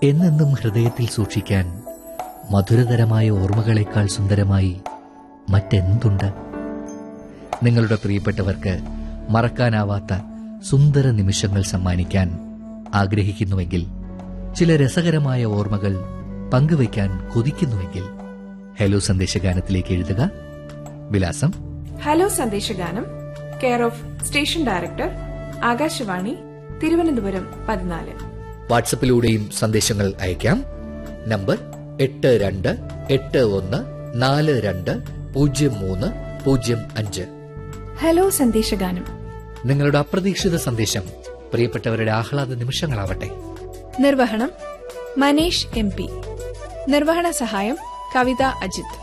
എന്നെന്നും ഹൃദയത്തിൽ സൂക്ഷിക്കാൻ മധുരതരമായ ഓർമ്മകളേക്കാൾ സുന്ദരമായി മറ്റെന്തുണ്ട് നിങ്ങളുടെ പ്രിയപ്പെട്ടവർക്ക് മറക്കാനാവാത്ത സുന്ദര നിമിഷങ്ങൾ സമ്മാനിക്കാൻ ആഗ്രഹിക്കുന്നുവെങ്കിൽ ചില രസകരമായ ഓർമ്മകൾ പങ്കുവയ്ക്കാൻ കൊതിക്കുന്നുവെങ്കിൽ ഹലോ സന്ദേശഗാനത്തിലേക്ക് എഴുതുക വിലാസം ഹലോ സന്ദേശഗാനം care of station director Akashvani Thiruvananthapuram പതിനാല് വാട്സപ്പിലൂടെയും സന്ദേശങ്ങൾ അയക്കാം നമ്പർ എട്ട് രണ്ട് എട്ട് ഒന്ന് നാല് രണ്ട് പൂജ്യം മൂന്ന് പൂജ്യം അഞ്ച് ഹലോ സന്ദേശഗാനം നിങ്ങളുടെ അപ്രതീക്ഷിത സന്ദേശം പ്രിയപ്പെട്ടവരുടെ ആഹ്ലാദ നിമിഷങ്ങളാവട്ടെ നിർവഹണം മനേഷ് എം പി നിർവഹണ സഹായം കവിത അജിത്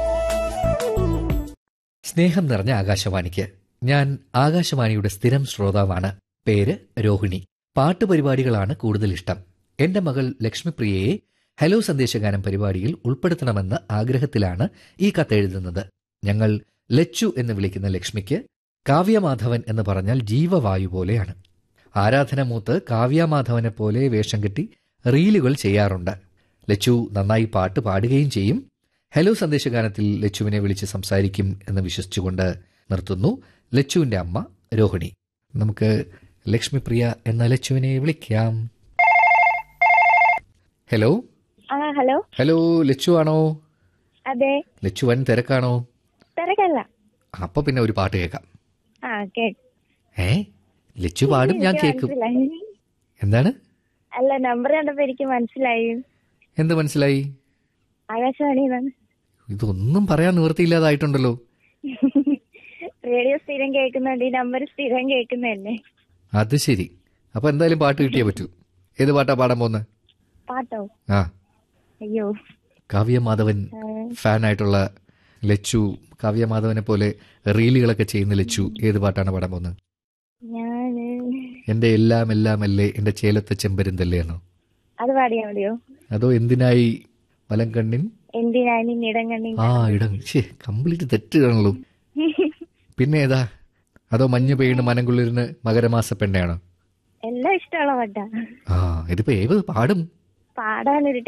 സ്നേഹം നിറഞ്ഞ ആകാശവാണിക്ക് ഞാൻ ആകാശവാണിയുടെ സ്ഥിരം ശ്രോതാവാണ് പേര് രോഹിണി പാട്ടുപരിപാടികളാണ് കൂടുതൽ ഇഷ്ടം എന്റെ മകൾ ലക്ഷ്മിപ്രിയയെ ഹലോ സന്ദേശഗാനം പരിപാടിയിൽ ഉൾപ്പെടുത്തണമെന്ന ആഗ്രഹത്തിലാണ് ഈ കത്തെഴുതുന്നത് ഞങ്ങൾ ലച്ചു എന്ന് വിളിക്കുന്ന ലക്ഷ്മിക്ക് കാവ്യമാധവൻ എന്ന് പറഞ്ഞാൽ ജീവവായു പോലെയാണ് ആരാധനമൂത്ത് കാവ്യമാധവനെ പോലെ വേഷം കെട്ടി റീലുകൾ ചെയ്യാറുണ്ട് ലച്ചു നന്നായി പാട്ട് പാടുകയും ചെയ്യും ഹലോ സന്ദേശഗാനത്തിൽ ലച്ചുവിനെ വിളിച്ച് സംസാരിക്കും എന്ന് വിശ്വസിച്ചുകൊണ്ട് നിർത്തുന്നു ലച്ചുവിന്റെ അമ്മ രോഹിണി നമുക്ക് ലക്ഷ്മിപ്രിയ എന്ന ലച്ചുവിനെ വിളിക്കാം ഹലോ ആ ഹലോ ഹലോ ലച്ചു ആണോ അതെ ലച്ചു വൻ തിരക്കാണോ തിരക്കല്ല അപ്പൊ പിന്നെ ഒരു പാട്ട് കേൾക്കാം ആ കേക്ക് ഏ ലച്ചു പാടും ഞാൻ കേൾക്കും മനസ്സിലായി എന്താണ് അല്ല നമ്പർ കണ്ടപ്പോ എനിക്ക് മനസ്സിലായി എന്ത് മനസ്സിലായി ആകാശവാണി ഇതൊന്നും പറയാൻ നിവൃത്തിയില്ലാതായിട്ടുണ്ടല്ലോ റേഡിയോ സ്ഥിരം കേൾക്കുന്നുണ്ട് ഈ നമ്പർ സ്ഥിരം കേൾക്കുന്നതല്ലേ അത് ശരി അപ്പൊ എന്തായാലും പാട്ട് കിട്ടിയേ പറ്റൂ ഏത് പാട്ടാ പാടാൻ പോകുന്നത് പാട്ടോ ആ അയ്യോ കാവ്യമാധവൻ ആ, ഫാനായിട്ടുള്ള ലച്ചു കാവ്യമാധവനെ പോലെ റീലുകളൊക്കെ ചെയ്യുന്ന ലച്ചു ഏത് പാട്ടാണ് പാടാൻ പോകുന്നത് ഞാന് എന്റെ എല്ലാം എല്ലാം അല്ലേ എന്റെ ചേലത്തെ ചെമ്പരുന്തല്ലേ എന്നോ അത് പാടിയാ മതിയോ അതോ എന്തിനായി വലം കണ്ണിൻ എന്തിനാനി ഇടങ്ങണ്ണി ആ ഇടം ശേ കംപ്ലീറ്റ് തെറ്റാണല്ലോ പിന്നെ ഏതാ അതോ മഞ്ഞ് പെയ്യുന്ന മനംകുള്ളിരുന്ന് മകരമാസ പെണ്ണയാണോ എല്ലാം ഇഷ്ടമുള്ള പാട്ടാ ആ ഇതിപ്പോ ഏത് പാടും പാടാനൊരു